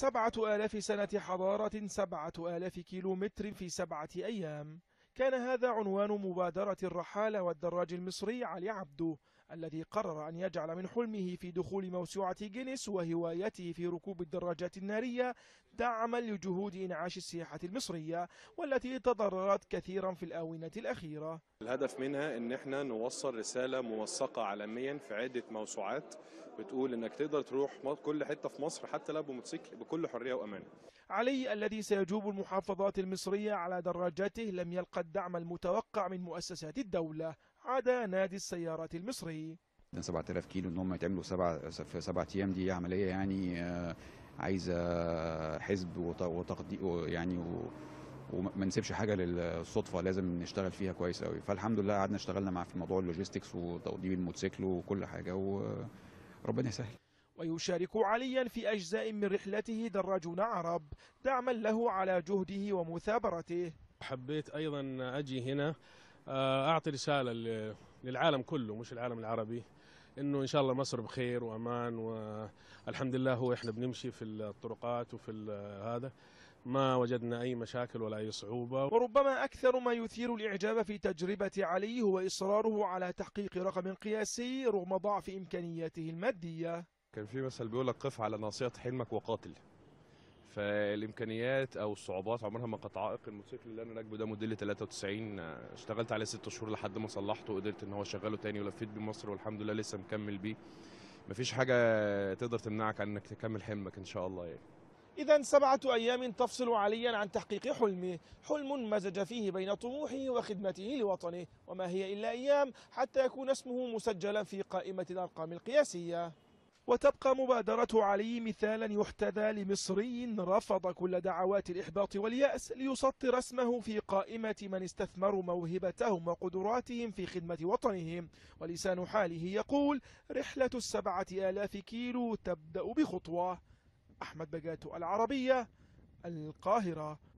سبعة آلاف سنة حضارة سبعة آلاف كيلو متر في سبعة أيام كان هذا عنوان مبادرة الرحالة والدراج المصري علي عبدو الذي قرر أن يجعل من حلمه في دخول موسوعة جينيس وهوايته في ركوب الدراجات النارية دعما لجهود إنعاش السياحة المصرية والتي تضررت كثيرا في الآونة الأخيرة الهدف منها ان احنا نوصل رساله موثقه عالميا في عده موسوعات بتقول انك تقدر تروح كل حته في مصر حتى لو بموتوسيكل بكل حريه وامان. علي الذي سيجوب المحافظات المصرية على دراجاته لم يلقى الدعم المتوقع من مؤسسات الدولة عدا نادي السيارات المصري 7000 كيلو ان هم يتعملوا سبع في سبعة ايام دي عمليه يعني آه، عايزه حزب وتقدير يعني و وما نسيبش حاجه للصدفه لازم نشتغل فيها كويس قوي فالحمد لله قعدنا اشتغلنا معاه في موضوع اللوجيستكس وتوضيب الموتوسيكل وكل حاجه وربنا يسهل ويشارك عليا في أجزاء من رحلته دراجون عرب دعما له على جهده ومثابرته حبيت أيضا أجي هنا آه، أعطي رسالة للعالم كله مش العالم العربي انه ان شاء الله مصر بخير وامان والحمد لله هو احنا بنمشي في الطرقات وفي هذا ما وجدنا أي مشاكل ولا أي صعوبة وربما أكثر ما يثير الإعجاب في تجربة علي هو إصراره على تحقيق رقم قياسي رغم ضعف إمكانياته المادية كان في مثل بيقول لك قف على ناصية حلمك وقاتل فالامكانيات او الصعوبات عمرها ما كانت عائق الموتوسيكل اللي انا راكبه ده موديل 93 اشتغلت عليه ست شهور لحد ما صلحته وقدرت ان هو اشغله تاني ولفيت بيه مصر والحمد لله لسه مكمل بيه مفيش حاجه تقدر تمنعك عن انك تكمل حلمك ان شاء الله يعني إذا سبعة أيام تفصل عليا عن تحقيق حلمه حلم مزج فيه بين طموحه وخدمته لوطنه وما هي إلا أيام حتى يكون اسمه مسجلا في قائمة الأرقام القياسية وتبقى مبادرة علي مثالا يحتذى لمصري رفض كل دعوات الإحباط واليأس ليسطر اسمه في قائمة من استثمروا موهبتهم وقدراتهم في خدمة وطنهم ولسان حاله يقول رحلة السبعة آلاف كيلو تبدأ بخطوة أحمد بقاتو العربية القاهرة